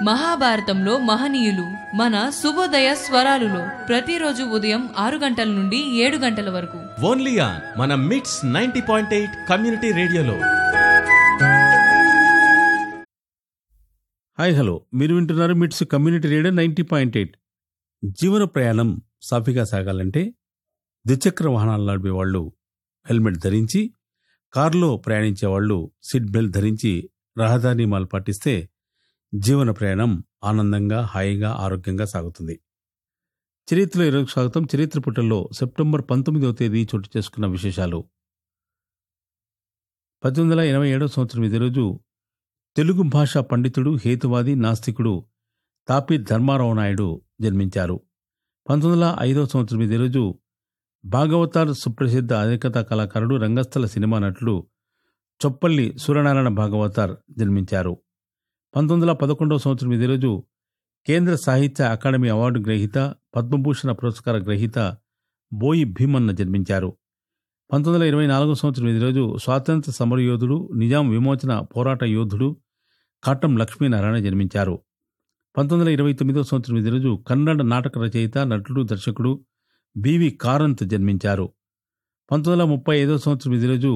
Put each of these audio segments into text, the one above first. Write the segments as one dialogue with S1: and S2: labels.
S1: మహాభారతంలో మహనీయులు మన శుభోదయ స్వరాలులో ప్రతిరోజు ఉదయం ఆరు గంటల నుండి ఏడు గంటల వరకు
S2: ఓన్లీ ఆన్ మన MITS ninety point eight community రేడియోలో
S3: హాయ్ హలో మీరు వింటున్నారు MITS community radio ninety point eight జీవన ప్రయాణం సాఫీగా సాగాలంటే ద్విచక్ర వాహనాలు నడిపే వాళ్ళు హెల్మెట్ ధరించి కారులో ప్రయాణించే వాళ్ళు సీట్ బెల్ట్ ధరించి రహదారి నియమాలు పాటిస్తే జీవన ప్రయాణం ఆనందంగా హాయిగా ఆరోగ్యంగా సాగుతుంది చరిత్రలో ఈరోజు స్వాగతం చరిత్ర పుటల్లో సెప్టెంబర్ పంతొమ్మిదవ తేదీ చోటు చేసుకున్న విశేషాలు పద్దెనిమిది వందల ఎనభై ఏడవ సంవత్సరం ఇదే రోజు తెలుగు భాషా పండితుడు హేతువాది నాస్తికుడు తాపి ధర్మారావు నాయుడు జన్మించారు పంతొమ్మిది వందల ఐదవ సంవత్సరం ఇదే రోజు భాగవతార్ సుప్రసిద్ధ అధికత కళాకారుడు రంగస్థల సినిమా నటుడు చొప్పల్లి సూర్యనారాయణ భాగవతార్ జన్మించారు పంతొమ్మిది వందల పదకొండవ సంవత్సరం ఇదే రోజు కేంద్ర సాహిత్య అకాడమీ అవార్డు గ్రహీత పద్మభూషణ పురస్కార గ్రహీత బోయి భీమన్న జన్మించారు పంతొమ్మిది వందల ఇరవై నాలుగో సంవత్సరం ఇదే రోజు స్వాతంత్ర సమరయోధుడు నిజాం విమోచన పోరాట యోధుడు కాటం లక్ష్మీనారాయణ జన్మించారు పంతొమ్మిది వందల ఇరవై తొమ్మిదో సంవత్సరం ఇదే రోజు కన్నడ నాటక రచయిత నటుడు దర్శకుడు బివి కారంత్ జన్మించారు పంతొమ్మిది వందల ముప్పై ఐదో సంవత్సరం ఇదే రోజు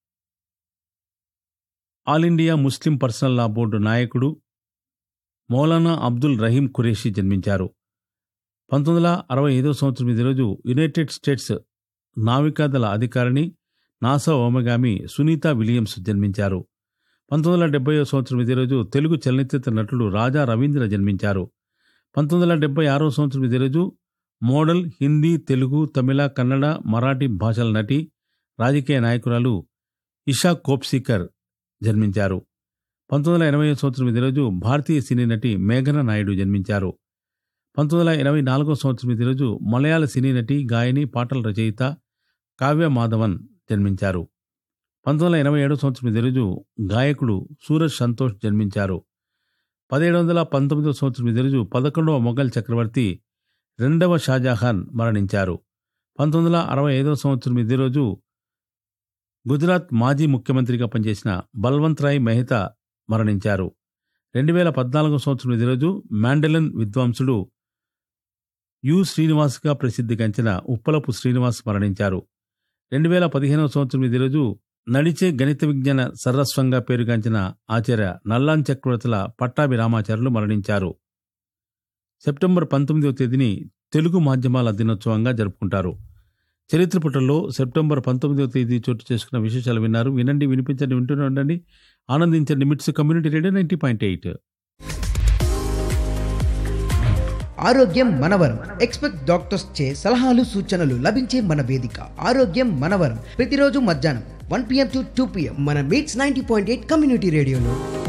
S3: all India Muslim personal law board నాయకుడు మౌలానా అబ్దుల్ రహీం ఖురేషి జన్మించారు పంతొమ్మిది వందల అరవై ఐదో సంవత్సరం ఇదే రోజు యునైటెడ్ స్టేట్స్ నావికాదళ అధికారిని నాసా ఓమగామి సునీత విలియమ్స్ జన్మించారు పంతొమ్మిది వందల డెబ్బై సంవత్సరం ఇదే రోజు తెలుగు చలనచిత్ర నటుడు రాజా రవీంద్ర జన్మించారు పంతొమ్మిది వందల డెబ్బై ఆరో సంవత్సరం ఇదే రోజు మోడల్ హిందీ తెలుగు తమిళ కన్నడ మరాఠీ భాషల నటి రాజకీయ నాయకురాలు ఇషా కోప్సీకర్ జన్మించారు పంతొమ్మిది వందల ఎనభై సంవత్సరం ఇదే రోజు భారతీయ సినీ నటి మేఘన నాయుడు జన్మించారు పంతొమ్మిది వందల ఎనభై నాలుగో సంవత్సరం ఇదే రోజు మలయాళ సినీ నటి గాయని పాటల రచయిత కావ్య మాధవన్ జన్మించారు పంతొమ్మిది వందల ఎనభై ఏడో సంవత్సరం ఇదే రోజు గాయకుడు సూరజ్ సంతోష్ జన్మించారు పదిహేడు వందల పంతొమ్మిదో సంవత్సరం ఇదే రోజు పదకొండవ మొఘల్ చక్రవర్తి రెండవ షాజహాన్ మరణించారు పంతొమ్మిది వందల అరవై ఐదో సంవత్సరం ఇదే రోజు గుజరాత్ మాజీ ముఖ్యమంత్రిగా పనిచేసిన బల్వంత్ రాయ్ మెహతా మరణించారు రెండు వేల పద్నాలుగో సంవత్సరం ఇదే రోజు మ్యాండెలన్ విద్వాంసుడు యు శ్రీనివాస్గా ప్రసిద్ధిగాంచిన ఉప్పలపు శ్రీనివాస్ మరణించారు రెండు వేల పదిహేనవ సంవత్సరం ఇదే రోజు నడిచే గణిత విజ్ఞాన సర్వస్వంగా పేరుగాంచిన ఆచార్య నల్లాన్ చక్రవర్తుల పట్టాభి రామాచార్యులు మరణించారు సెప్టెంబర్ పంతొమ్మిదవ తేదీని తెలుగు మాధ్యమాల దినోత్సవంగా జరుపుకుంటారు చరిత్ర పుటల్లో సెప్టెంబర్ పంతొమ్మిదవ తేదీ చోటు చేసుకున్న విశేషాలు విన్నారు వినండి వినిపించండి వింటూనే ఉండండి ఆనందించండి MITS community radio ninety point eight
S4: ఆరోగ్యం మనవరం ఎక్స్పెక్ట్ డాక్టర్స్ చే సలహాలు సూచనలు లభించే మన వేదిక ఆరోగ్యం మనవరం ప్రతిరోజు మధ్యాహ్నం one PM to two PM మన MITS ninety point eight community రేడియోలో